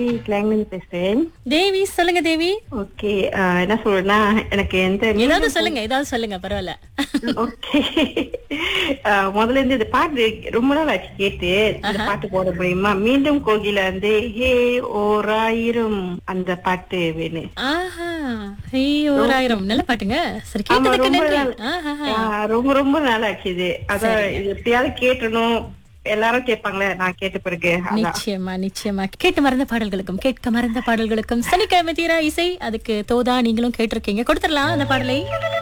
கிளாங்ல இருந்து பேசுறேன் தேவி சொல்லுங்க தேவி ஓகே என்ன சொல்றேன்னா எனக்கு எந்த ஏதாவது சொல்லுங்க ஏதாவது சொல்லுங்க பரவாயில்ல ஓகே முதல்ல இருந்து இந்த பாட்டு ரொம்ப நாள் ஆச்சு கேட்டு இந்த பாட்டு போட முடியுமா மீண்டும் கோகில வந்து ஹே ஓராயிரம் அந்த பாட்டு வேணும் ஆஹா ஐயோ ஓராயிரம் நல்ல பாட்டுங்க சரி ஆமா கேட்டதுக்கு ரொம்ப நன்றி நாள் ஆஹா ஆ, ரொம்ப ரொம்ப நாள் ஆச்சு இது அதான் இது எப்படியாவது கேட்டணும் எல்லாரும் கேட்பாங்களே நான் கேட்ட பிறகு அதான் நிச்சயமா நிச்சயமா கேட்டு மறந்த பாடல்களுக்கும் கேட்க மறந்த பாடல்களுக்கும் சனிக்கிழமை தீரா இசை அதுக்கு தோதா நீங்களும் கேட்டிருக்கீங்க கொடுத்துடலாம் அந்த பாடலை